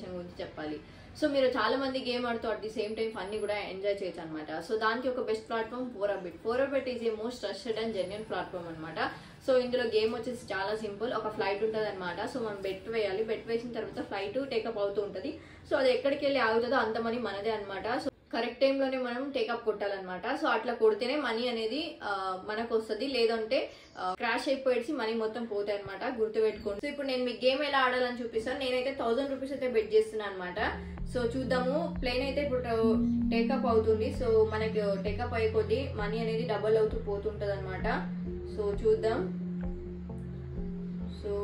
Decoration గురించి చెప్పాలి so మీరు చాలా మంది గేమ్ ఆడుతూ at the same time funny కూడా ఎంజాయ్ చేయొచ్చు అనమాట సో దానికి ఒక best platform Fourabet Fourabet is a most trusted and genuine platform అనమాట సో ఇందులో గేమ్ వచ్చేసి చాలా సింపుల్ ఒక ఫ్లైట్ ఉంటుంది అనమాట సో మనం బెట్ వేయాలి బెట్ వేసిన తర్వాత ఫ్లైట్ టేకప్ అవుతూ ఉంటుంది సో అది ఎక్కడికి వెళ్ళి ఆగుతుందో అంత మనీ మనదే అనమాట సో కరెక్ట్ టైంలోనే మనం టేకప్ కొట్టాలన్నమాట సో అట్లా కొడితేనే మనీ అనేది ఆ, మనకు వస్తుంది లేదంటే క్రాష్ అయిపోయేసి మనీ మొత్తం పోతాయి అనమాట గుర్తుపెట్టుకోండి సో ఇప్పుడు నేను మీకు గేమ్ ఎలా ఆడాలని చూపిస్తాను నేనైతే థౌసండ్ రూపీస్ అయితే బెట్ చేస్తున్నాను అనమాట సో చూద్దాము ప్లేన్ అయితే ఇప్పుడు టేకప్ అవుతుంది సో మనకి టేకప్ అయ్యే కొద్దీ మనీ అనేది డబల్ అవుతూ పోతుంటది అనమాట సో చూద్దాం సో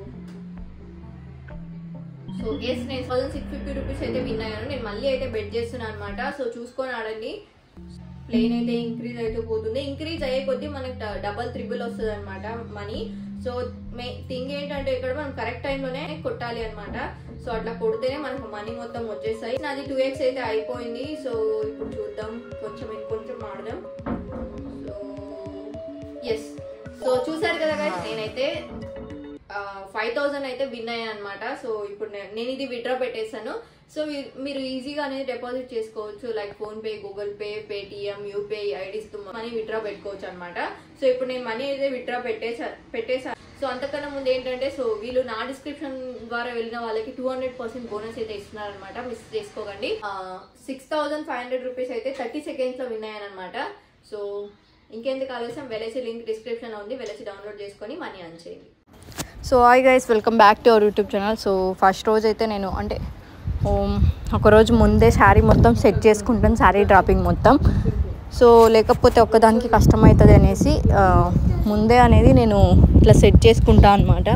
సో ఎస్ నేను థౌసండ్ సిక్స్ ఫిఫ్టీ రూపీస్ అయితే విన్ అయ్యాను నేను మళ్ళీ అయితే బెట్ చేస్తున్నాను అనమాట సో చూసుకొని ఆడండి ప్లేన్ అయితే ఇంక్రీజ్ అయితే పోతుంది ఇంక్రీజ్ అయ్యే కొద్దీ మనకి డబల్ త్రిబుల్ వస్తుంది అనమాట మనీ సో మే థింగ్ ఏంటంటే ఇక్కడ మనం కరెక్ట్ టైంలోనే కొట్టాలి అనమాట సో అట్లా కొడితేనే మనకు మనీ మొత్తం వచ్చేసాయి నాది టూ ఎక్స్ అయితే అయిపోయింది సో ఇప్పుడు చూద్దాం కొంచెం ఇంకొంచెం ఆడదాం సో ఎస్ సో చూసారు కదా guys, నేనైతే ఫైవ్ థౌజండ్ అయితే విన్ అయ్యాను అనమాట సో ఇప్పుడు నే- నేను ఇది విత్డ్రా పెట్టేశాను సో ఈ- మీరు ఈజీగా అనేది డిపాజిట్ చేసుకోవచ్చు like PhonePe Google Pay Paytm UPI IDs money withdraw పెట్టుకోవచ్చు అనమాట సో ఇప్పుడు నేను మనీ అయితే విత్డ్రా పెట్టేసా పెట్టేశాను సో అంతకన్నా ముందు ఏంటంటే సో వీళ్ళు నా డిస్క్రిప్షన్ ద్వారా వెళ్ళిన వాళ్ళకి టూ హండ్రెడ్ పర్సెంట్ బోనస్ అయితే ఇస్తున్నారనమాట మిస్ చేసుకోకండి six thousand five hundred rupees అయితే థర్టీ సెకండ్స్ లో విన్ అయ్యాను అనమాట సో ఇంకెందుకు ఆలస్యం వెలసి లింక్ డిస్క్రిప్షన్ లో ఉంది వెలసి డౌన్లోడ్ చేసుకొని మనీ అన్ చేయండి so hi guys welcome back to our YouTube channel so first రోజు అయితే నేను అంటే ఓ- ఒకరోజు ముందే శారీ మొత్తం సెట్ చేసుకుంటాను శారీ డ్రాపింగ్ మొత్తం సో లేకపోతే ఒక్కదానికి కష్టమవుతుంది అనేసి ఆ, ముందే అనేది నేను ఇట్లా సెట్ చేసుకుంటా అనమాట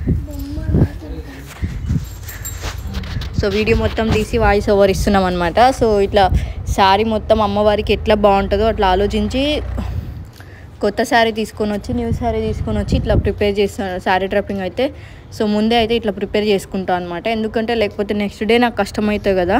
సో వీడియో మొత్తం తీసి వాయిస్ ఓవర్ ఇస్తున్నాం అనమాట సో ఇట్లా శారీ మొత్తం అమ్మవారికి ఎట్లా బాగుంటుందో అట్లా ఆలోచించి కొత్త శారీ తీసుకొని వచ్చి న్యూ శారీ తీసుకొని వచ్చి ఇట్లా ప్రిపేర్ చేస్తాను శారీ డ్రాపింగ్ అయితే సో ముందే అయితే ఇట్లా ప్రిపేర్ చేసుకుంటాను అనమాట ఎందుకంటే లేకపోతే నెక్స్ట్ డే నాకు కష్టమవుతుంది కదా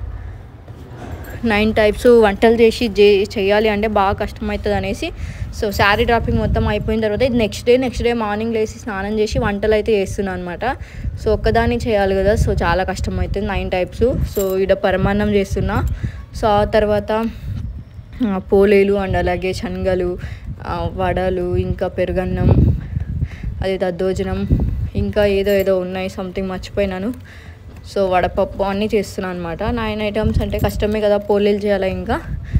నైన్ టైప్స్ వంటలు చేసి చే చేయాలి అంటే బాగా కష్టమవుతుంది అనేసి సో శారీ డ్రాపింగ్ మొత్తం అయిపోయిన తర్వాత ఇది next day next day morning లేచి స్నానం చేసి వంటలు అయితే చేస్తున్నాను అనమాట సో ఒక్కదాన్ని చేయాలి కదా సో చాలా కష్టం అవుతుంది నైన్ టైప్స్ సో ఇక్కడ పరమాన్నం చేస్తున్నా సో ఆ తర్వాత ఆ, పోలేలు అండ్ అలాగే శనగలు ఆ, వడలు ఇంకా పెరుగన్నం అది దద్దోజనం ఇంకా ఏదో ఏదో ఉన్నాయి సంథింగ్ మర్చిపోయినాను సో వడపప్పు అన్నీ చేస్తున్నాను అనమాట నైన్ ఐటమ్స్ అంటే కష్టమే కదా పోలేలు చేయాలి ఇంకా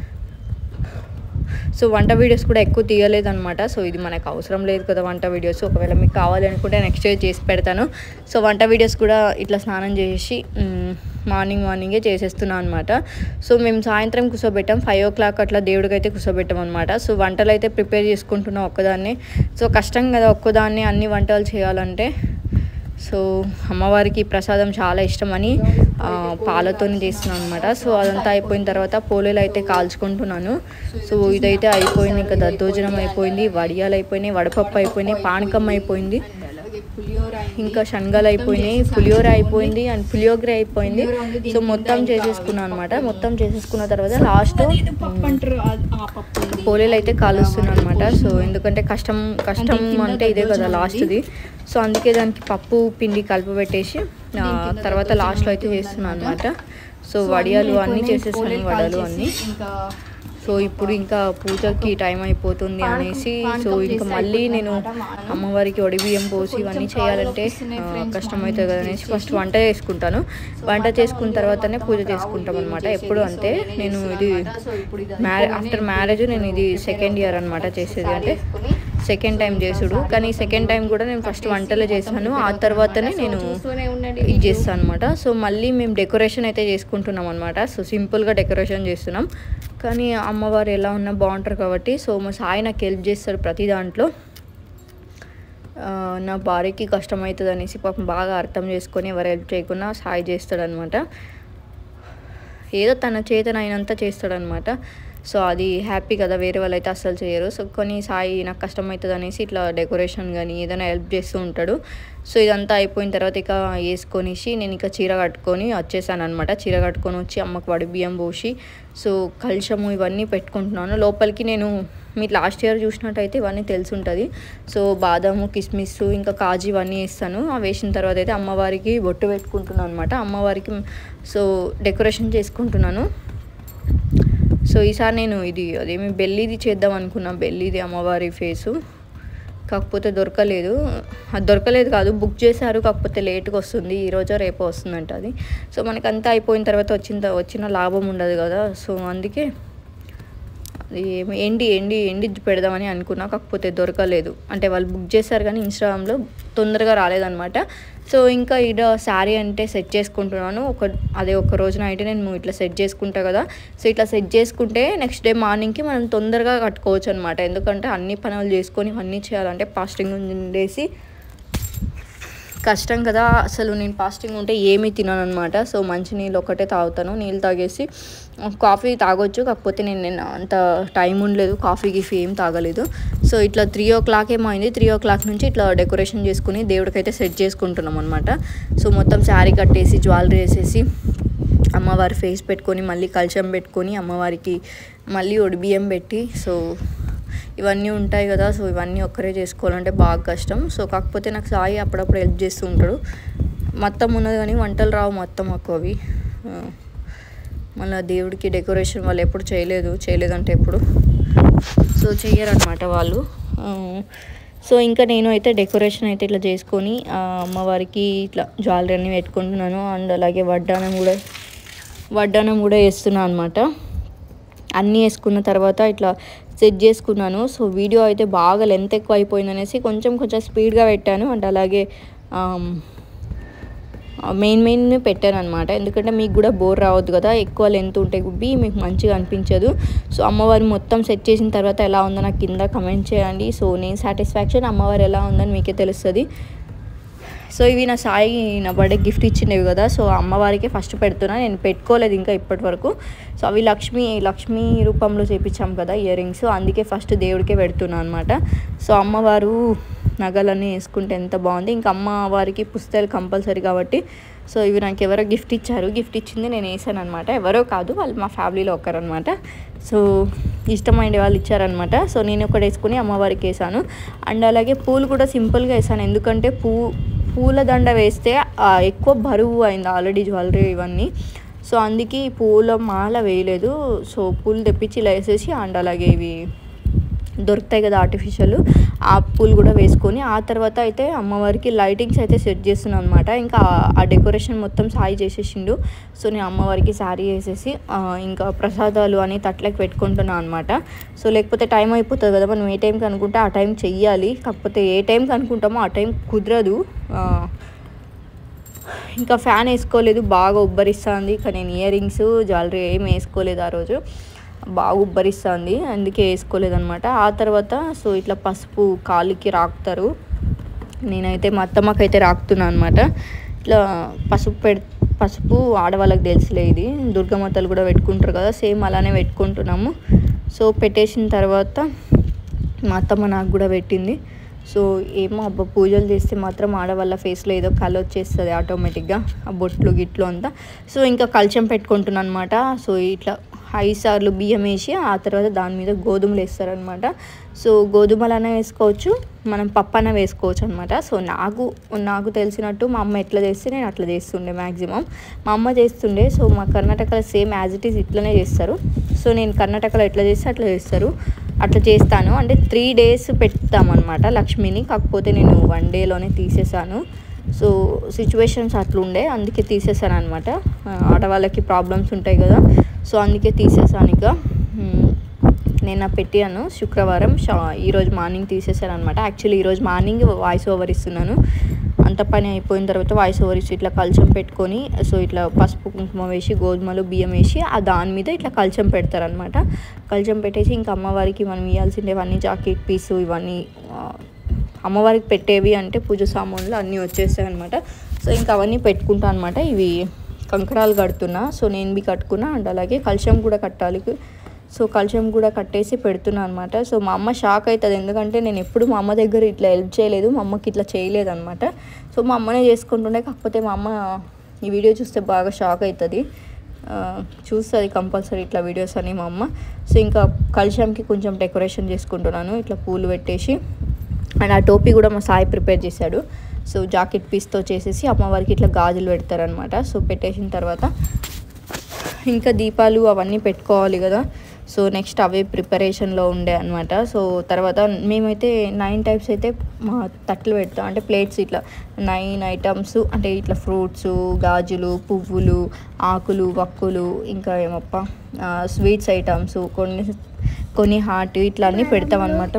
సో వంట వీడియోస్ కూడా ఎక్కువ తీయలేదన్నమాట సో ఇది మనకు అవసరం లేదు కదా వంట వీడియోస్ ఒకవేళ మీకు కావాలి అనుకుంటే నెక్స్ట్ డే చేసి పెడతాను సో వంట వీడియోస్ కూడా ఇట్లా స్నానం చేసి మ్, మార్నింగ్ మార్నింగే చేసేస్తున్నాను అనమాట సో మేము సాయంత్రం కూర్చోబెట్టాం ఫైవ్ ఓ క్లాక్ అట్లా దేవుడికి అయితే కూర్చోబెట్టాం అనమాట సో వంటలు అయితే ప్రిపేర్ చేసుకుంటున్నాం ఒక్కదాన్ని సో కష్టం కదా ఒక్కదాన్ని అన్ని వంటలు చేయాలంటే సో అమ్మవారికి ఈ ప్రసాదం చాలా ఇష్టమని ఆ, పాలతోని చేస్తున్నాను అనమాట సో అదంతా అయిపోయిన తర్వాత పోలేలు అయితే కాల్చుకుంటున్నాను సో ఇదైతే అయిపోయింది ఇంకా దద్దోజనం అయిపోయింది వడియాలు అయిపోయినాయి వడపప్పు అయిపోయినాయి పానకం అయిపోయింది ఇంకా శనగలు అయిపోయినాయి పులిహోర అయిపోయింది అండ్ పులియోగర అయిపోయింది సో మొత్తం చేసేసుకున్నాను అనమాట మొత్తం చేసేసుకున్న తర్వాత లాస్ట్ పోలేలు అయితే కాలుస్తున్నాను అనమాట సో ఎందుకంటే కష్టం కష్టం అంటే ఇదే కదా లాస్ట్ది సో అందుకే దానికి పప్పు పిండి కలిపబెట్టేసి ఆ, తర్వాత లాస్ట్లో అయితే చేస్తున్నాను అనమాట సో వడియాలు అన్నీ చేసేసాను వడలు అన్నీ సో ఇప్పుడు ఇంకా పూజకి టైం అయిపోతుంది అనేసి సో ఇంకా మళ్ళీ నేను అమ్మవారికి ఒడి బియ్యం పోసి ఇవన్నీ చేయాలంటే ఆ, కష్టమవుతుంది కదా అనేసి ఫస్ట్ వంట చేసుకుంటాను వంట చేసుకున్న తర్వాతనే పూజ చేసుకుంటాం అనమాట ఎప్పుడు అంతే నేను ఇది మ్యారే ఆఫ్టర్ మ్యారేజ్ నేను ఇది సెకండ్ ఇయర్ అనమాట చేసేది అంటే సెకండ్ టైం చేసుడు కానీ సెకండ్ టైం కూడా నేను ఫస్ట్ వంటలు చేశాను ఆ తర్వాతనే నేను ఇది చేస్తాను అనమాట సో మళ్ళీ మేము డెకరేషన్ అయితే చేసుకుంటున్నాం అనమాట సో సింపుల్గా డెకరేషన్ చేస్తున్నాం కానీ అమ్మవారు ఎలా ఉన్నా బాగుంటారు కాబట్టి సో మా సాయి నాకు హెల్ప్ చేస్తాడు ప్రతి దాంట్లో ఆ, నా భార్యకి కష్టమవుతుంది అనేసి పాపం బాగా అర్థం చేసుకొని ఎవరు హెల్ప్ చేయకుండా సాయి చేస్తాడనమాట ఏదో తన చేతనైనంత చేస్తాడనమాట సో అది హ్యాపీ కదా వేరే వాళ్ళు అయితే అస్సలు చేయరు సో కొన్ని సాయి నాకు కష్టమవుతుంది అనేసి ఇట్లా డెకరేషన్ కానీ ఏదైనా హెల్ప్ చేస్తూ ఉంటాడు సో ఇదంతా అయిపోయిన తర్వాత ఇక వేసుకొనేసి నేను ఇక చీర కట్టుకొని వచ్చేసాను అనమాట చీర కట్టుకొని వచ్చి అమ్మకు వడి బియ్యం పోసి సో కలుషము ఇవన్నీ పెట్టుకుంటున్నాను లోపలికి నేను మీరు లాస్ట్ ఇయర్ చూసినట్టయితే ఇవన్నీ తెలిసి ఉంటుంది సో బాదాము కిస్మిస్ ఇంకా కాజు ఇవన్నీ వేస్తాను అవి వేసిన తర్వాత అయితే అమ్మవారికి బొట్టు పెట్టుకుంటున్నాను అనమాట అమ్మవారికి సో డెకరేషన్ చేసుకుంటున్నాను సో ఈసారి నేను ఇది అదేమి బెల్లిది చేద్దాం అనుకున్నా బెల్లిది అమ్మవారి ఫేసు కాకపోతే దొరకలేదు అది దొరకలేదు కాదు బుక్ చేశారు కాకపోతే లేట్గా వస్తుంది ఈ రోజో రేపో వస్తుందంట అది సో మనకి అంతా అయిపోయిన తర్వాత వచ్చిన వచ్చిన లాభం ఉండదు కదా సో అందుకే అది ఏమి ఎండి ఎండి ఎండి పెడదామని అనుకున్నా కాకపోతే దొరకలేదు అంటే వాళ్ళు బుక్ చేశారు కానీ ఇన్స్టాగ్రామ్లో తొందరగా రాలేదన్నమాట సో ఇంకా ఈడ శారీ అంటే సెట్ చేసుకుంటున్నాను ఒక అదే ఒక రోజున అయితే నేను ఇట్లా సెట్ చేసుకుంటా కదా సో ఇట్లా సెట్ చేసుకుంటే నెక్స్ట్ డే మార్నింగ్కి మనం తొందరగా కట్టుకోవచ్చు అనమాట ఎందుకంటే అన్ని పనులు చేసుకొని అన్నీ చేయాలంటే ఫాస్టింగ్ ఉండేసి కష్టం కదా అసలు నేను ఫాస్టింగ్ ఉంటే ఏమీ తినను అనమాట సో మంచి నీళ్ళు ఒకటే తాగుతాను నీళ్ళు తాగేసి కాఫీ తాగొచ్చు కాకపోతే నేను నేను అంత టైం ఉండలేదు కాఫీ గిఫీ ఏం తాగలేదు సో ఇట్లా త్రీ ఓ క్లాక్ ఏమో అయింది త్రీ ఓ క్లాక్ నుంచి ఇట్లా డెకరేషన్ చేసుకుని దేవుడికైతే సెట్ చేసుకుంటున్నాం అనమాట సో మొత్తం శారీ కట్టేసి జ్యువెలరీ వేసేసి అమ్మవారి ఫేస్ పెట్టుకొని మళ్ళీ కలశం పెట్టుకొని అమ్మవారికి మళ్ళీ ఒడిబియ్యం పెట్టి సో ఇవన్నీ ఉంటాయి కదా సో ఇవన్నీ ఒక్కరే చేసుకోవాలంటే బాగా కష్టం సో కాకపోతే నాకు సాయి అప్పుడప్పుడు హెల్ప్ చేస్తూ ఉంటాడు మొత్తం ఉన్నది కానీ వంటలు రావు మొత్తం మాకు అవి ఆ, మళ్ళీ దేవుడికి డెకరేషన్ వాళ్ళు ఎప్పుడు చేయలేదు చేయలేదంటే ఎప్పుడు సో చెయ్యరనమాట వాళ్ళు ఆ, సో ఇంకా నేను అయితే డెకరేషన్ అయితే ఇట్లా చేసుకొని ఆ, అమ్మవారికి ఇట్లా జ్యువెలరీ అన్నీ పెట్టుకుంటున్నాను అండ్ అలాగే వడ్డానం కూడా వడ్డానం కూడా వేస్తున్నాను అనమాట అన్నీ వేసుకున్న తర్వాత ఇట్లా సెట్ చేసుకున్నాను సో వీడియో అయితే బాగా లెంత్ ఎక్కువ అయిపోయింది అనేసి కొంచెం కొంచెం స్పీడ్గా పెట్టాను అండ్ అలాగే మెయిన్ మెయిన్ పెట్టాను అనమాట ఎందుకంటే మీకు కూడా బోర్ రావద్దు కదా ఎక్కువ లెంత్ ఉంటే గుబ్బి మీకు మంచిగా అనిపించదు సో అమ్మవారి మొత్తం సెట్ చేసిన తర్వాత ఎలా ఉందో నాకు కింద కమెంట్ చేయండి సో నేను సాటిస్ఫాక్షన్ అమ్మవారు ఎలా ఉందని మీకే తెలుస్తుంది సో ఇవి నా సాయి నా బర్త్డే గిఫ్ట్ ఇచ్చినవి కదా సో అమ్మవారికే ఫస్ట్ పెడుతున్నా నేను పెట్టుకోలేదు ఇంకా ఇప్పటి వరకు సో అవి లక్ష్మి లక్ష్మీ రూపంలో చేపించాం కదా ఇయర్ రింగ్స్ అందుకే ఫస్ట్ దేవుడికే పెడుతున్నాను అనమాట సో అమ్మవారు నగలన్నీ వేసుకుంటే ఎంత బాగుంది ఇంకా అమ్మవారికి పుస్తకాలు కంపల్సరీ కాబట్టి సో ఇవి నాకు ఎవరో గిఫ్ట్ ఇచ్చారు గిఫ్ట్ ఇచ్చింది నేను వేసాను అనమాట ఎవరో కాదు వాళ్ళు మా ఫ్యామిలీలో ఒకరనమాట సో ఇష్టమైన వాళ్ళు ఇచ్చారనమాట సో నేను ఒకటి వేసుకుని అమ్మవారికి వేసాను అండ్ అలాగే పూలు కూడా సింపుల్గా వేసాను ఎందుకంటే పూ పూల దండ వేస్తే ఆ, ఎక్కువ బరువు అయింది ఆల్రెడీ జ్యువెలరీ ఇవన్నీ సో అందుకే ఈ పూల మాల వేయలేదు సో పూలు తెప్పించి ఇలా వేసేసి అండ్ అలాగే ఇవి దొరుకుతాయి కదా ఆర్టిఫిషియల్ ఆ పూలు కూడా వేసుకొని ఆ తర్వాత అయితే అమ్మవారికి లైటింగ్స్ అయితే సెట్ చేస్తున్నాను అనమాట ఇంకా ఆ- ఆ డెకరేషన్ మొత్తం సాయి చేసేసిండు సో నేను అమ్మవారికి శారీ వేసేసి ఆ, ఇంకా ప్రసాదాలు అని తట్లకి పెట్టుకుంటున్నాను అనమాట సో లేకపోతే టైం అయిపోతుంది కదా మనం ఏ టైంకి అనుకుంటే ఆ టైం చెయ్యాలి కాకపోతే ఏ టైంకి అనుకుంటామో ఆ టైం కుదరదు ఆ, ఇంకా ఫ్యాన్ వేసుకోలేదు బాగా ఉబ్బరిస్తుంది ఇక నేను ఇయర్ రింగ్స్ జ్యువెలరీ ఏం వేసుకోలేదు ఆ రోజు బాగా ఉబ్బరిస్తుంది అందుకే వేసుకోలేదు అనమాట ఆ తర్వాత సో ఇట్లా పసుపు కాలుకి రాకుతారు నేనైతే మా అత్తమ్మకైతే రాకుతున్నాను అనమాట ఇట్లా పసుపు పెడ్ పసుపు ఆడవాళ్ళకి తెలుసులే ఇది దుర్గమాతలు కూడా పెట్టుకుంటారు కదా సేమ్ అలానే పెట్టుకుంటున్నాము సో పెట్టేసిన తర్వాత మా అత్తమ్మ నాకు కూడా పెట్టింది సో ఏమో అబ్బా పూజలు చేస్తే మాత్రం ఆడవాళ్ళ ఫేస్లో ఏదో కళ వచ్చేస్తుంది ఆటోమేటిక్గా ఆ బొట్లు గిట్లు అంతా సో ఇంకా కల్చం పెట్టుకుంటున్నాను అనమాట సో ఇట్లా ఐదు సార్లు బియ్యం వేసి ఆ తర్వాత దాని మీద గోధుమలు వేస్తారనమాట సో గోధుమలైనా వేసుకోవచ్చు మనం పప్పన వేసుకోవచ్చు అనమాట సో నాకు నాకు తెలిసినట్టు మా అమ్మ ఎట్లా చేస్తే నేను అట్లా చేస్తుండే మ్యాక్సిమం మా అమ్మ చేస్తుండే సో మా కర్ణాటకలో సేమ్ యాజ్ ఇట్ ఈస్ ఇట్లనే చేస్తారు సో నేను కర్ణాటకలో ఎట్లా చేస్తే అట్లా చేస్తారు అట్లా చేస్తాను అంటే త్రీ డేస్ పెడతామన్నమాట లక్ష్మిని కాకపోతే నేను వన్ డేలోనే తీసేసాను సో సిచ్యువేషన్స్ అట్లుండే అందుకే తీసేసాను అనమాట ఆడవాళ్ళకి ప్రాబ్లమ్స్ ఉంటాయి కదా సో అందుకే తీసేసాను ఇక మ్, నేను పెట్టాను శుక్రవారం షా ఈరోజు మార్నింగ్ తీసేసాను అనమాట యాక్చువల్లీ ఈరోజు మార్నింగ్ వాయిస్ ఓవర్ ఇస్తున్నాను అంత పని అయిపోయిన తర్వాత వాయిస్ ఓవర్ ఇచ్చి ఇట్లా కలచం పెట్టుకొని సో ఇట్లా పసుపు కుంకుమ వేసి గోధుమలు బియ్యం వేసి ఆ దాని మీద ఇట్లా కలచం పెడతారనమాట కలచం పెట్టేసి ఇంకా అమ్మవారికి మనం ఇవ్వాల్సిండేవన్నీ జాకెట్ పీసు ఇవన్నీ ఆ, అమ్మవారికి పెట్టేవి అంటే పూజ సామాన్లు అన్నీ వచ్చేస్తాయి అనమాట సో ఇంకా అవన్నీ పెట్టుకుంటా అనమాట ఇవి కంకరాలు కడుతున్నా సో నేను బి కట్టుకున్నా అండ్ అలాగే కలశం కూడా కట్టాలి సో కలశం కూడా కట్టేసి పెడుతున్నా అనమాట సో మా అమ్మ షాక్ అవుతుంది ఎందుకంటే నేను ఎప్పుడు మా అమ్మ దగ్గర ఇట్లా హెల్ప్ చేయలేదు మా అమ్మకి ఇట్లా చేయలేదు అనమాట సో మా అమ్మనే చేసుకుంటుండే కాకపోతే మా అమ్మ ఈ వీడియో చూస్తే బాగా షాక్ అవుతుంది ఆ, చూస్తుంది కంపల్సరీ ఇట్లా వీడియోస్ అని మా అమ్మ సో సో ఇంకా కలుషంకి కొంచెం డెకరేషన్ చేసుకుంటున్నాను ఇట్లా పూలు పెట్టేసి అండ్ ఆ టోపీ కూడా మా సాయి ప్రిపేర్ చేశాడు సో జాకెట్ పీస్తో చేసేసి అమ్మవారికి ఇట్లా గాజులు పెడతారనమాట సో పెట్టేసిన తర్వాత ఇంకా దీపాలు అవన్నీ పెట్టుకోవాలి కదా సో నెక్స్ట్ అవే ప్రిపరేషన్లో ఉండే అనమాట సో తర్వాత మేమైతే నైన్ టైప్స్ అయితే మా తట్లు పెడతాం అంటే ప్లేట్స్ ఇట్లా నైన్ ఐటమ్స్ అంటే ఇట్లా ఫ్రూట్స్ గాజులు పువ్వులు ఆకులు వక్కులు ఇంకా ఏమప్ప స్వీట్స్ ఐటమ్స్ కొన్ని కొన్ని హాట్ ఇట్లా అన్నీ పెడతాం అనమాట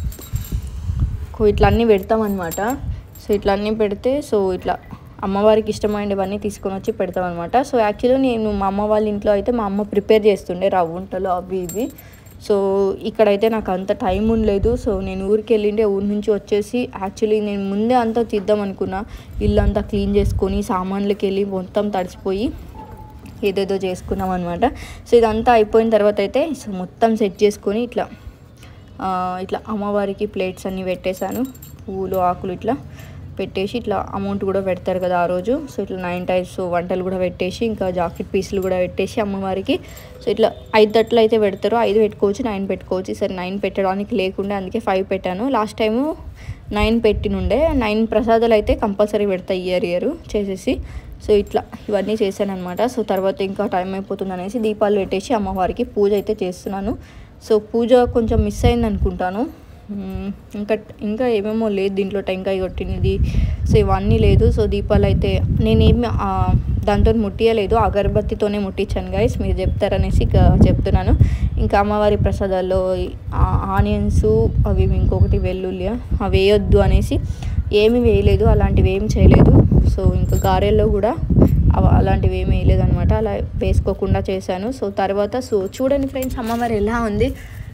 ఇట్లా అన్నీ పెడతాం అనమాట సో ఇట్లా అన్నీ పెడితే సో ఇట్లా అమ్మవారికి ఇష్టమైనవన్నీ తీసుకొని వచ్చి పెడతాం అనమాట సో యాక్చువల్లీ నేను మా అమ్మ వాళ్ళ ఇంట్లో అయితే మా అమ్మ ప్రిపేర్ చేస్తుండే రవ్వుంటలు అవి ఇవి సో ఇక్కడైతే నాకు అంత టైం ఉండలేదు సో నేను ఊరికి వెళ్ళిండే ఊరి నుంచి వచ్చేసి యాక్చువల్లీ నేను ముందే అంతా తీద్దాం అనుకున్నా ఇల్లు అంతా క్లీన్ చేసుకొని సామాన్లకి వెళ్ళి మొత్తం తడిసిపోయి ఏదేదో చేసుకున్నాం అనమాట సో ఇదంతా అయిపోయిన తర్వాత అయితే సో మొత్తం సెట్ చేసుకొని ఇట్లా ఆ, ఇట్లా అమ్మవారికి ప్లేట్స్ అన్నీ పెట్టేశాను పూలు ఆకులు ఇట్లా పెట్టేసి ఇట్లా అమౌంట్ కూడా పెడతారు కదా ఆ రోజు సో ఇట్లా నైన్ టైప్స్ వంటలు కూడా పెట్టేసి ఇంకా జాకెట్ పీసులు కూడా పెట్టేసి అమ్మవారికి సో ఇట్లా ఐదు తట్లు అయితే పెడతారు ఐదు పెట్టుకోవచ్చు నైన్ పెట్టుకోవచ్చు సరే నైన్ పెట్టడానికి లేకుండా అందుకే ఫైవ్ పెట్టాను లాస్ట్ టైము నైన్ పెట్టినుండే నైన్ ప్రసాదాలు అయితే కంపల్సరీ పెడతా ఇయర్ ఇయర్ చేసేసి సో ఇట్లా ఇవన్నీ చేశాను అనమాట సో తర్వాత ఇంకా టైం అయిపోతుంది అనేసి దీపాలు పెట్టేసి అమ్మవారికి పూజ అయితే చేస్తున్నాను సో పూజ కొంచెం మిస్ అయింది అనుకుంటాను మ్మ్. ఇంకా ఇంకా ఏమేమో లేదు దీంట్లో టెంకాయ కొట్టినది సో ఇవన్నీ లేదు సో దీపాలు అయితే నేనేమి ఆ, దాంతో ముట్టియలేదు అగరబత్తితోనే ముట్టించాను గైస్ మీరు చెప్తారనేసి ఇక చెప్తున్నాను ఇంకా అమ్మవారి ప్రసాదాల్లో ఆనియన్స్ అవి ఇంకొకటి వెల్లుల్లి అవి వేయొద్దు అనేసి ఏమి వేయలేదు అలాంటివి ఏమి చేయలేదు సో ఇంకా గారెల్లో కూడా అవ- అలాంటివి ఏమి వేయలేదు అనమాట అలా వేసుకోకుండా చేశాను సో తర్వాత సో చూడండి ఫ్రెండ్స్ అమ్మవారు ఎలా ఉంది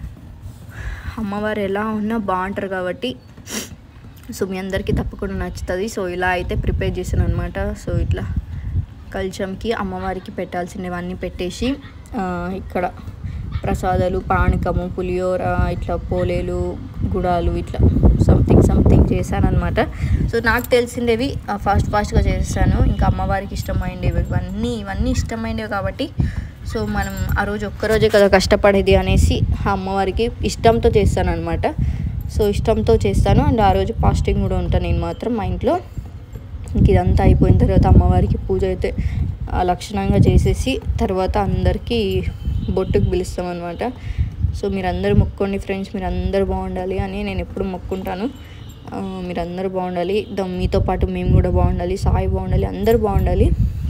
అమ్మవారు ఎలా ఉన్నా బాగుంటారు కాబట్టి సో మీ అందరికీ తప్పకుండా నచ్చుతుంది సో ఇలా అయితే ప్రిపేర్ చేశాను అనమాట సో ఇట్లా కల్చంకి అమ్మవారికి పెట్టాల్సినవన్నీ పెట్టేసి ఆ, ఇక్కడ ప్రసాదాలు పానకము పులిహోర ఇట్లా పోలేలు గుడాలు ఇట్లా సంథింగ్ సంథింగ్ చేశానమాట సో నాకు తెలిసిందేవి ఫాస్ట్ ఫాస్ట్గా చేస్తాను ఇంకా అమ్మవారికి ఇష్టమైనవి ఇవన్నీ ఇవన్నీ ఇష్టమైనవి కాబట్టి సో మనం ఆ రోజు ఒక్కరోజే కదా కష్టపడేది అనేసి ఆ అమ్మవారికి ఇష్టంతో చేస్తాను అనమాట సో ఇష్టంతో చేస్తాను అండ్ ఆ రోజు ఫాస్టింగ్ కూడా ఉంటాను నేను మాత్రం మా ఇంట్లో ఇంక ఇదంతా అయిపోయిన తర్వాత అమ్మవారికి పూజ అయితే ఆ, లక్షణంగా చేసేసి తర్వాత అందరికీ బొట్టుకు పిలుస్తాం అనమాట సో మీరందరూ మొక్కోండి ఫ్రెండ్స్ మీరు అందరూ బాగుండాలి అని నేను ఎప్పుడు మొక్కుంటాను ఆ, మీరందరూ బాగుండాలి ద- మీతో పాటు మేము కూడా బాగుండాలి సాయి బాగుండాలి అందరూ బాగుండాలి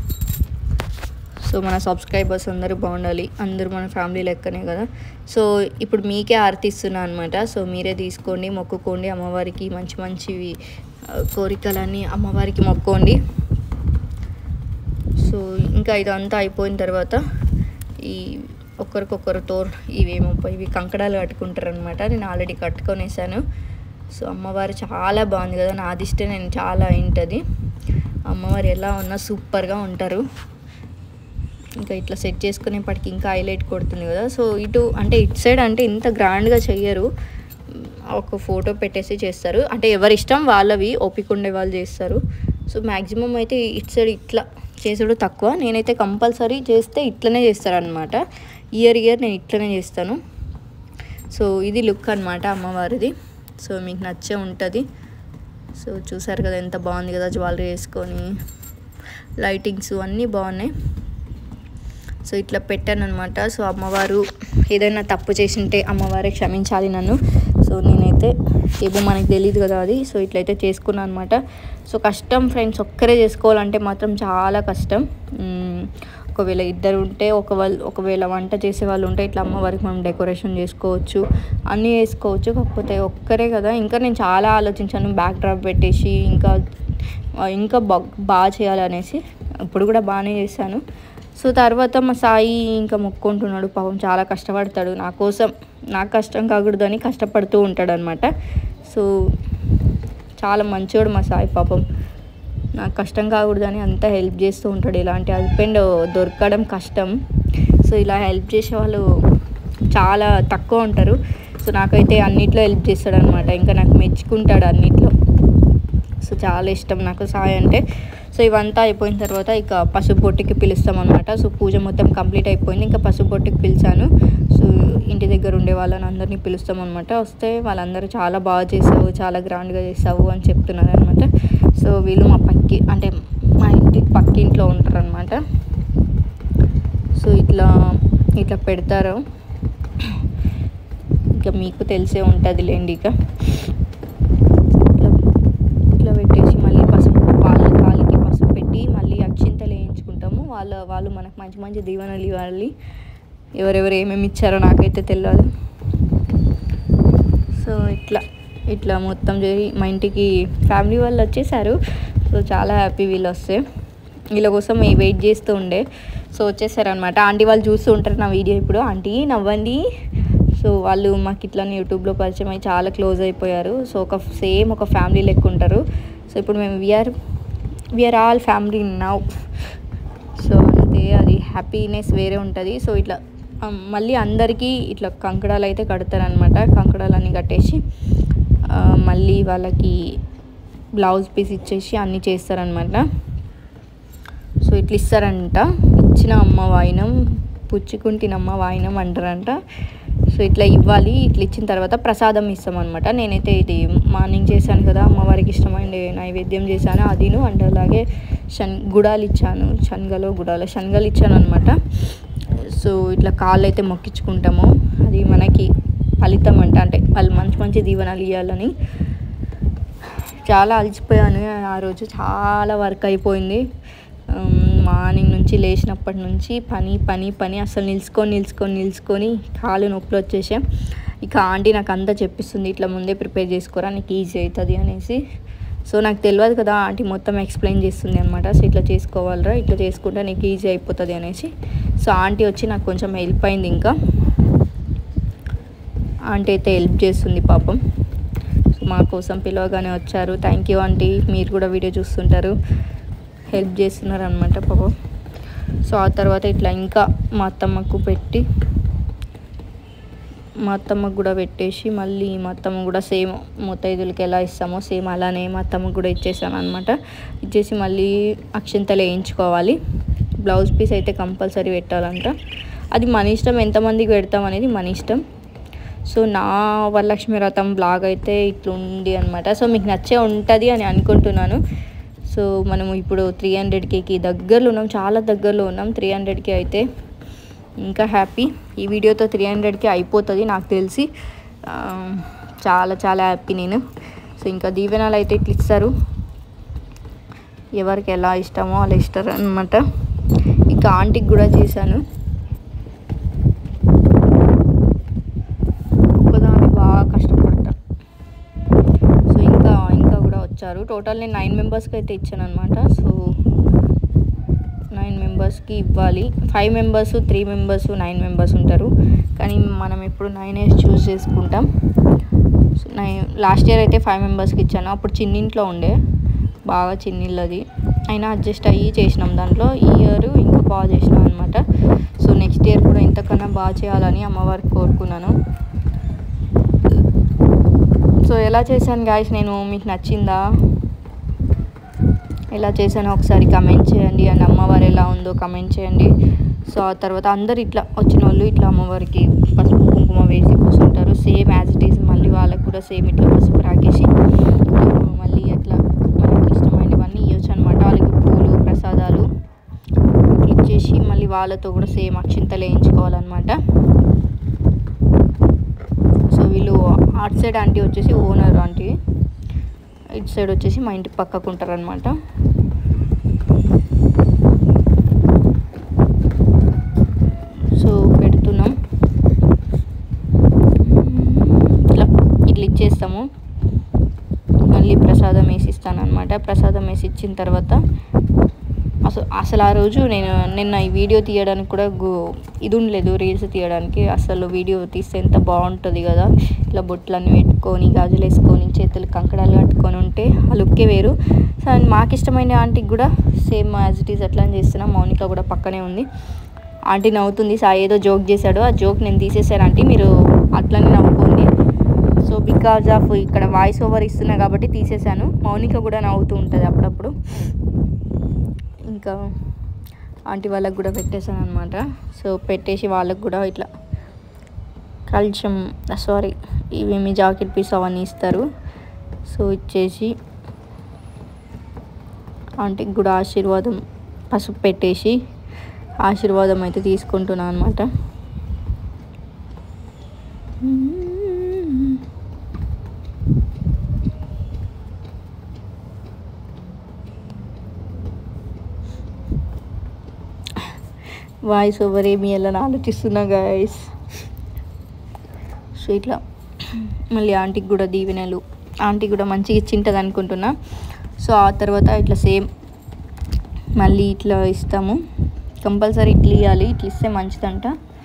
సో మన సబ్స్క్రైబర్స్ అందరూ బాగుండాలి అందరూ మన ఫ్యామిలీ లెక్కనే కదా సో ఇప్పుడు మీకే ఆర్తిస్తున్నా అనమాట సో మీరే తీసుకోండి మొక్కుకోండి అమ్మవారికి మంచి మంచివి ఆ, కోరికలన్నీ అమ్మవారికి మొక్కోండి సో ఇంకా ఇదంతా అయిపోయిన తర్వాత ఈ ఒకరికొకరు తోర్ ఇవేమో ఇవి కంకడాలు కట్టుకుంటారు అనమాట నేను ఆల్రెడీ కట్టుకొనేసాను సో అమ్మవారు చాలా బాగుంది కదా నా దిష్టే నేను చాలా అయింటుంది అమ్మవారు ఎలా ఉన్నా సూపర్గా ఉంటారు ఇంకా ఇట్లా సెట్ చేసుకునేప్పటికి ఇంకా హైలైట్ కొడుతుంది కదా సో ఇటు అంటే ఇటు సైడ్ అంటే ఇంత గ్రాండ్గా చెయ్యరు ఒక ఫోటో పెట్టేసి చేస్తారు అంటే ఎవరి ఇష్టం వాళ్ళవి ఓపిక ఉండే వాళ్ళు చేస్తారు సో మ్యాక్సిమం అయితే ఇటు సైడ్ ఇట్లా చేసుడు తక్కువ నేనైతే కంపల్సరీ చేస్తే ఇట్లనే చేస్తారనమాట ఇయర్ ఇయర్ నేను ఇట్లనే చేస్తాను సో ఇది లుక్ అనమాట అమ్మవారిది సో మీకు నచ్చే ఉంటుంది సో చూసారు కదా ఎంత బాగుంది కదా జ్యువెలరీ వేసుకొని లైటింగ్స్ అన్నీ బాగున్నాయి సో ఇట్లా పెట్టాను అనమాట సో అమ్మవారు ఏదైనా తప్పు చేసింటే అమ్మవారే క్షమించాలి నన్ను సో నేనైతే ఏమో మనకి తెలియదు కదా అది సో ఇట్లయితే చేసుకున్నాను అనమాట సో కష్టం ఫ్రెండ్స్ ఒక్కరే చేసుకోవాలంటే మాత్రం చాలా కష్టం మ్మ్. ఒకవేళ ఇద్దరు ఉంటే ఒక వాళ్ళు ఒకవేళ వంట చేసే వాళ్ళు ఉంటే ఇట్లా అమ్మవారికి మనం డెకరేషన్ చేసుకోవచ్చు అన్నీ చేసుకోవచ్చు కాకపోతే ఒక్కరే కదా ఇంకా నేను చాలా ఆలోచించాను బ్యాక్ డ్రాప్ పెట్టేసి ఇంకా ఇంకా బా బాగా చేయాలనేసి ఇప్పుడు కూడా బాగానే చేశాను సో తర్వాత మా సాయి ఇంకా మొక్కుంటున్నాడు పాపం చాలా కష్టపడతాడు నా కోసం నాకు కష్టం కాకూడదని కష్టపడుతూ ఉంటాడు అనమాట సో చాలా మంచోడు మా సాయి పాపం నాకు కష్టం కాకూడదని అంతా హెల్ప్ చేస్తూ ఉంటాడు ఇలాంటి హస్బెండ్ దొరకడం కష్టం సో ఇలా హెల్ప్ చేసే వాళ్ళు చాలా తక్కువ ఉంటారు సో నాకైతే అన్నిట్లో హెల్ప్ చేస్తాడు అనమాట ఇంకా నాకు మెచ్చుకుంటాడు అన్నిట్లో సో చాలా ఇష్టం నాకు సాయి అంటే సో సో ఇవంతా అయిపోయిన తర్వాత ఇక పసుపు బొట్టుకి పిలుస్తాం అనమాట సో పూజ మొత్తం కంప్లీట్ అయిపోయింది ఇంకా పసుపు బొట్టుకి పిలిచాను సో ఇంటి దగ్గర ఉండే వాళ్ళని అందరినీ పిలుస్తాం అనమాట వస్తే వాళ్ళందరూ చాలా బాగా చేసావు చాలా గ్రాండ్గా చేసావు అని చెప్తున్నారు అనమాట సో వీళ్ళు మా పక్కి అంటే మా ఇంటి పక్కింట్లో ఉంటారు అనమాట సో ఇట్లా ఇట్లా పెడతారు ఇక మీకు తెలిసే ఉంటుంది లేండి ఇక ఇట్లా ఇట్లా పెట్టేసి మళ్ళీ పసుపు వాళ్ళ కాలికి పసుపు పెట్టి మళ్ళీ అక్షింతలు వేయించుకుంటాము వాళ్ళ వాళ్ళు మనకు మంచి మంచి దీవెనలు ఇవ్వాలి ఎవరెవరు ఏమేమి ఇచ్చారో నాకైతే తెలియదు సో ఇట్లా ఇట్లా మొత్తం చేరి మా ఇంటికి ఫ్యామిలీ వాళ్ళు వచ్చేసారు సో చాలా హ్యాపీ వీళ్ళు వస్తే వీళ్ళ కోసం వెయిట్ చేస్తూ ఉండే సో వచ్చేసారు అనమాట ఆంటీ వాళ్ళు చూస్తూ ఉంటారు నా వీడియో ఇప్పుడు ఆంటీ నవ్వండి సో వాళ్ళు మాకు ఇట్లానే యూట్యూబ్లో పరిచయం అయ్యి చాలా క్లోజ్ అయిపోయారు సో ఒక సేమ్ ఒక ఫ్యామిలీ లెక్క ఉంటారు సో ఇప్పుడు మేము we are we are all family now so అంతే అది హ్యాపీనెస్ వేరే ఉంటుంది సో ఇట్లా ఆ, మళ్ళీ అందరికీ ఇట్లా కంకడాలు అయితే కడతారనమాట కంకడాలన్నీ కట్టేసి ఆ, మళ్ళీ వాళ్ళకి బ్లౌజ్ పీస్ ఇచ్చేసి అన్నీ చేస్తారనమాట సో ఇట్లా ఇస్తారంట ఇచ్చిన అమ్మ వాయినం పుచ్చుకుంటినమ్మ వాయినం అంటారంట సో ఇట్లా ఇవ్వాలి ఇట్లా ఇచ్చిన తర్వాత ప్రసాదం ఇస్తాం అనమాట నేనైతే ఇది మార్నింగ్ చేశాను కదా అమ్మవారికి ఇష్టమైన నైవేద్యం చేశాను అదిను అండ్ అలాగే షన్ గుడాలు ఇచ్చాను శనగలో గుడాలు శనగలు ఇచ్చాను అనమాట సో ఇట్లా కాళ్ళు అయితే మొక్కించుకుంటాము అది మనకి ఫలితం అంట అంటే వాళ్ళు మంచి మంచి దీవెనలు ఇవ్వాలని చాలా అలసిపోయాను ఆ రోజు చాలా వర్క్ అయిపోయింది ఉమ్, మార్నింగ్ నుంచి లేచినప్పటి నుంచి పని పని పని అసలు నిలుచుకొని నిలుచుకొని నిలుచుకొని కాళ్ళు నొప్పులు వచ్చేసాం ఇక ఆంటీ నాకు అంతా చెప్పిస్తుంది ఇట్లా ముందే ప్రిపేర్ చేసుకోరా నీకు ఈజీ అవుతుంది అనేసి సో నాకు తెలియదు కదా ఆంటీ మొత్తం ఎక్స్ప్లెయిన్ చేస్తుంది అనమాట సో ఇట్లా చేసుకోవాలరా ఇట్లా చేసుకుంటే నీకు ఈజీ అయిపోతుంది అనేసి సో ఆంటీ వచ్చి నాకు కొంచెం హెల్ప్ అయింది ఇంకా ఆంటీ అయితే హెల్ప్ చేస్తుంది పాపం సో మా కోసం పిలవగానే వచ్చారు థ్యాంక్ యూ ఆంటీ మీరు కూడా వీడియో చూస్తుంటారు హెల్ప్ చేస్తున్నారు అనమాట పాపం సో ఆ తర్వాత ఇట్లా ఇంకా మా అత్తమ్మకు పెట్టి మా అత్తమ్మకు కూడా పెట్టేసి మళ్ళీ మా అత్తమ్మ కూడా సేమ్ ముత్తైదులకి ఎలా ఇస్తామో సేమ్ అలానే మా అత్తమ్మకు కూడా ఇచ్చేసాను అనమాట ఇచ్చేసి మళ్ళీ అక్షంతలు వేయించుకోవాలి బ్లౌజ్ పీస్ అయితే కంపల్సరీ పెట్టాలంట అది మన ఇష్టం ఎంతమందికి పెడతాం అనేది మన ఇష్టం సో నా వరలక్ష్మి వ్రతం బ్లాగ్ అయితే ఇట్లా ఉంది అనమాట సో మీకు నచ్చే ఉంటుంది అని అనుకుంటున్నాను సో మనము ఇప్పుడు త్రీ హండ్రెడ్కి దగ్గరలో ఉన్నాం చాలా దగ్గరలో ఉన్నాం త్రీ హండ్రెడ్కి అయితే ఇంకా హ్యాపీ ఈ వీడియోతో త్రీ హండ్రెడ్కి అయిపోతుంది నాకు తెలిసి ఆ, చాలా చాలా హ్యాపీ నేను సో ఇంకా దీవెనాలు అయితే ఇట్లా ఇస్తారు ఎవరికి ఎలా ఇష్టమో అలా ఇస్తారు అనమాట ఇంకా ఆంటీకి కూడా చేశాను ఒక్కదాన్ని బాగా కష్టపడతా సో ఇంకా ఇంకా కూడా వచ్చారు టోటల్ నేను నైన్ మెంబర్స్కి అయితే ఇచ్చాను అనమాట సో నైన్ మెంబర్స్కి ఇవ్వాలి five members three members nine members ఉంటారు కానీ మనం ఎప్పుడు నైన్ ఇయర్స్ చూస్ చేసుకుంటాం సో నైన్ లాస్ట్ ఇయర్ అయితే ఫైవ్ మెంబర్స్కి ఇచ్చాను అప్పుడు చిన్నింట్లో ఉండే బాగా చిన్నిళ్ళది అయినా అడ్జస్ట్ అయ్యి చేసినాం దాంట్లో ఈ ఇయర్ ఇంకా బాగా చేసినాం అనమాట సో నెక్స్ట్ ఇయర్ కూడా ఇంతకన్నా బాగా చేయాలని అమ్మవారికి కోరుకున్నాను సో ఎలా చేశాను గాయస్ నేను మీకు నచ్చిందా ఎలా చేశానో ఒకసారి కమెంట్ చేయండి అండ్ అమ్మవారు ఎలా ఉందో కమెంట్ చేయండి సో ఆ తర్వాత అందరు ఇట్లా వచ్చిన వాళ్ళు ఇట్లా అమ్మవారికి పసుపు కుంకుమ వేసి కూర్చుంటారు సేమ్ యాజ్ ఇట్ ఈస్ మళ్ళీ వాళ్ళకు కూడా సేమ్ ఇట్లా పసుపు రాకేసి ఆ, మళ్ళీ అట్లా మనకి ఇష్టమైనవన్నీ ఇవ్వచ్చు అనమాట వాళ్ళకి పూలు ప్రసాదాలు ఇచ్చేసి మళ్ళీ వాళ్ళతో కూడా సేమ్ అక్షింతలు వేయించుకోవాలన్నమాట సో వీళ్ళు అటు సైడ్ ఆంటీ వచ్చేసి ఓనర్ ఆంటీ ఇటు సైడ్ వచ్చేసి మా ఇంటి పక్కకు ఉంటారు అనమాట సో పెడుతున్నాం ఇట్లా ఇట్లా ఇచ్చేస్తాము మళ్ళీ ప్రసాదం వేసి ఇస్తాను అనమాట ప్రసాదం వేసి ఇచ్చిన తర్వాత అసలు అసలు ఆ రోజు నేను నిన్న ఈ వీడియో తీయడానికి కూడా గు- ఇది ఉండలేదు రీల్స్ తీయడానికి అసలు వీడియో తీస్తే ఎంత బాగుంటుంది కదా ఇట్లా బొట్లన్నీ పెట్టుకొని గాజులు వేసుకొని చేతులు కంకడాలు కట్టుకొని ఉంటే ఆ లుక్కే వేరు సో అండ్ మాకు ఇష్టమైన ఆంటీకి కూడా సేమ్ యాజ్ ఇట్ ఈస్ అట్లానే చేస్తున్నాం మౌనిక కూడా పక్కనే ఉంది ఆంటీ నవ్వుతుంది సాయి ఏదో జోక్ చేశాడు ఆ జోక్ నేను తీసేసాను ఆంటీ మీరు అట్లనే నవ్వుకోండి సో బికాజ్ ఆఫ్ ఇక్కడ వాయిస్ ఓవర్ ఇస్తున్నా కాబట్టి తీసేశాను మౌనిక కూడా నవ్వుతూ ఉంటుంది అప్పుడప్పుడు ఇంకా ఆంటీ వాళ్ళకి కూడా పెట్టేశాను అనమాట సో పెట్టేసి వాళ్ళకి కూడా ఇట్లా కాల్షియం సారీ ఇవి మీ జాకెట్ పీస్ అవన్నీ ఇస్తారు సో ఇచ్చేసి ఆంటీకి కూడా ఆశీర్వాదం పసుపు పెట్టేసి ఆశీర్వాదం అయితే తీసుకుంటున్నాను అనమాట వాయిస్ ఓవర్ ఏమి వెళ్ళని ఆలోచిస్తున్నా గాయస్ సో ఇట్లా మళ్ళీ ఆంటీకి కూడా దీవెనలు ఆంటీ కూడా మంచిగా ఇచ్చింటుంది అనుకుంటున్నా సో ఆ తర్వాత ఇట్లా సేమ్ మళ్ళీ ఇట్లా ఇస్తాము కంపల్సరీ ఇట్లా ఇవ్వాలి ఇట్లా ఇస్తే మంచిదంట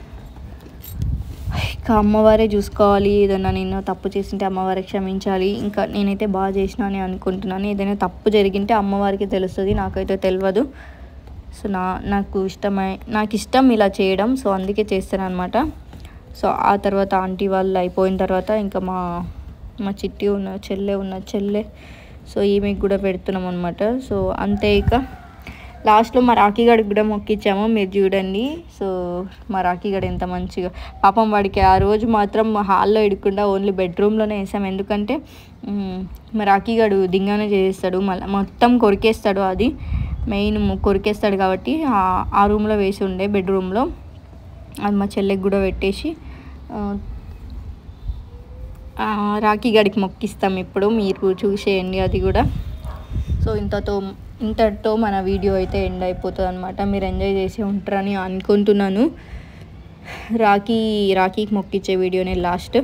ఇక అమ్మవారే చూసుకోవాలి ఏదన్నా నేను తప్పు చేసింటే అమ్మవారే క్షమించాలి ఇంకా నేనైతే బాగా చేసినా అని అనుకుంటున్నాను ఏదైనా తప్పు జరిగింటే అమ్మవారికి తెలుస్తుంది నాకైతే తెలియదు సో నా నాకు ఇష్టమై నాకు ఇష్టం ఇలా చేయడం సో అందుకే చేస్తాను అనమాట సో ఆ తర్వాత ఆంటీ వాళ్ళు అయిపోయిన తర్వాత ఇంకా మా మా చిట్టి ఉన్న చెల్లె ఉన్న చెల్లె సో ఈమెకి కూడా పెడుతున్నాం అనమాట సో అంతే ఇక లాస్ట్లో మా రాఖీగడికి కూడా మొక్కిచ్చాము మీరు చూడండి సో మా రాఖీగడ ఎంత మంచిగా పాపం వాడికి ఆ రోజు మాత్రం హాల్లో ఇడకుండా ఓన్లీ బెడ్రూమ్లోనే వేసాం ఎందుకంటే మ్, మా రాఖీగడు దింగానే చేస్తాడు మళ్ళీ మొత్తం కొరికేస్తాడు అది మెయిన్ కొరికేస్తాడు కాబట్టి ఆ- ఆ రూమ్లో వేసి ఉండే బెడ్రూమ్లో అది మా చెల్లెకి కూడా పెట్టేసి ఆ, ఆ, రాఖీ గడికి మొక్కిస్తాం ఇప్పుడు మీరు చూసేయండి అది కూడా సో ఇంతతో ఇంతటితో మన వీడియో అయితే ఎండ్ అయిపోతుంది అనమాట మీరు ఎంజాయ్ చేసి ఉంటారని అనుకుంటున్నాను రాఖీ రాఖీకి మొక్కిచ్చే వీడియోనే లాస్ట్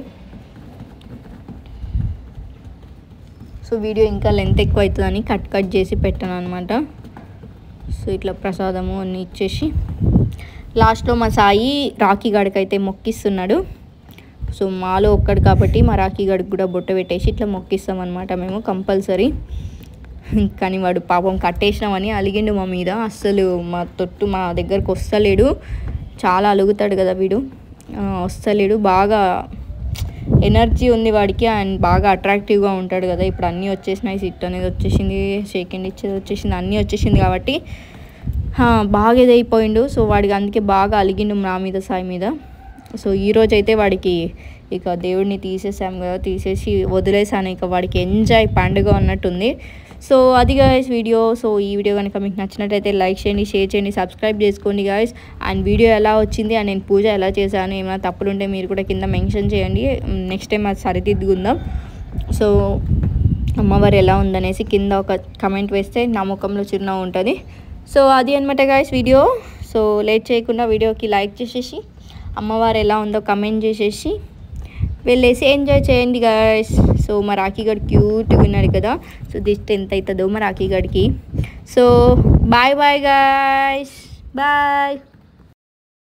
సో వీడియో ఇంకా లెంత్ ఎక్కువ అవుతుందని కట్ కట్ చేసి పెట్టాను అనమాట సో ఇట్లా ప్రసాదము అన్నీ ఇచ్చేసి లాస్ట్లో మా సాయి రాఖీ గడికి అయితే మొక్కిస్తున్నాడు సో మాలో ఒక్కడు కాబట్టి మా రాఖీ గడికి కూడా బొట్ట పెట్టేసి ఇట్లా మొక్కిస్తాం అనమాట మేము కంపల్సరీ కానీ వాడు పాపం కట్టేసినామని అలిగిండు మా మీద అస్సలు మా తొట్టు మా దగ్గరకు వస్తలేడు చాలా అలుగుతాడు కదా వీడు ఆ, వస్తలేడు బాగా ఎనర్జీ ఉంది వాడికి అండ్ బాగా అట్రాక్టివ్గా ఉంటాడు కదా ఇప్పుడు అన్నీ వచ్చేసినాయి సిట్ అనేది వచ్చేసింది సెకండ్ ఇచ్చేది వచ్చేసింది అన్నీ వచ్చేసింది కాబట్టి ఆ, బాగా ఇదైపోయిండు సో వాడికి అందుకే బాగా అలిగిండు నా మీద సాయి మీద సో ఈరోజు అయితే వాడికి ఇక దేవుడిని తీసేసాం కదా తీసేసి వదిలేసాను ఇక వాడికి ఎంజాయ్ పండుగ ఉన్నట్టుంది సో అది గాయస్ వీడియో సో ఈ వీడియో కనుక మీకు నచ్చినట్టయితే లైక్ చేయండి షేర్ చేయండి సబ్స్క్రైబ్ చేసుకోండి గాయస్ అండ్ వీడియో ఎలా వచ్చింది అండ్ నేను పూజ ఎలా చేశాను ఏమైనా తప్పులుంటే మీరు కూడా కింద మెన్షన్ చేయండి నెక్స్ట్ టైం అది సరిదిద్దుకుందాం సో అమ్మవారు ఎలా ఉందనేసి కింద ఒక కమెంట్ వేస్తే నా ముఖంలో చిరునవ్వు ఉంటుంది సో అది అనమాట గాయస్ వీడియో సో లేట్ చేయకుండా వీడియోకి లైక్ చేసేసి అమ్మవారు ఎలా ఉందో కమెంట్ చేసేసి వెళ్ళేసి ఎంజాయ్ చేయండి గాయస్ సో మా రాఖీగడ్ క్యూట్ విన్నాడు కదా సో దిస్ట్ ఎంత అవుతుందో మా రాఖీగడికి so bye bye guys bye